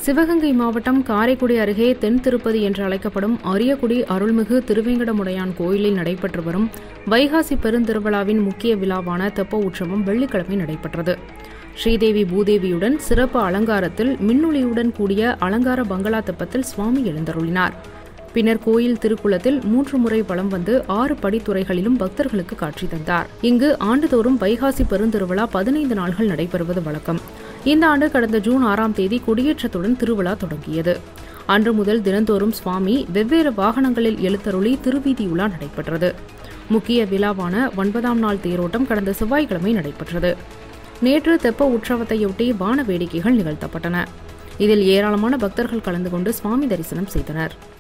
சிவகங்கை மாவட்டம் காரைக்குடி அருகே தென் திருப்பதி என்று அழைக்கப்படும் அரியக்குடி அருள்மிகு திருவேங்கடமுடையான் கோயிலில் நடைபெற்று வரும் வைகாசி பெருந்திருவிழாவின் முக்கிய விழாவான தெப்ப உற்சவம் வெள்ளிக்கிழமை நடைபெற்றது ஸ்ரீதேவி பூதேவியுடன் சிறப்பு அலங்காரத்தில் மின்னொளியுடன் கூடிய அலங்கார பங்களா தெப்பத்தில் சுவாமி எழுந்தருளினார் பின்னர் கோயில் திருக்குளத்தில் மூன்று முறை வலம் வந்து ஆறு படித்துறைகளிலும் பக்தர்களுக்கு காட்சி தந்தார் இங்கு ஆண்டுதோறும் வைகாசி பெருந்திருவிழா பதினைந்து நாள்கள் நடைபெறுவது வழக்கம் இந்த ஆண்டு கடந்த ஜூன் ஆறாம் தேதி கொடியேற்றத்துடன் திருவிழா தொடங்கியது அன்று முதல் தினந்தோறும் சுவாமி வெவ்வேறு வாகனங்களில் எழுத்தருளி திருவீதியுலா நடைபெற்றது முக்கிய விழாவான ஒன்பதாம் நாள் தேரோட்டம் கடந்த செவ்வாய்க்கிழமை நடைபெற்றது நேற்று தெப்ப உற்சவத்தையொட்டி வான வேடிக்கைகள் நிகழ்த்தப்பட்டன இதில் ஏராளமான பக்தர்கள் கலந்து கொண்டு சுவாமி தரிசனம் செய்தனர்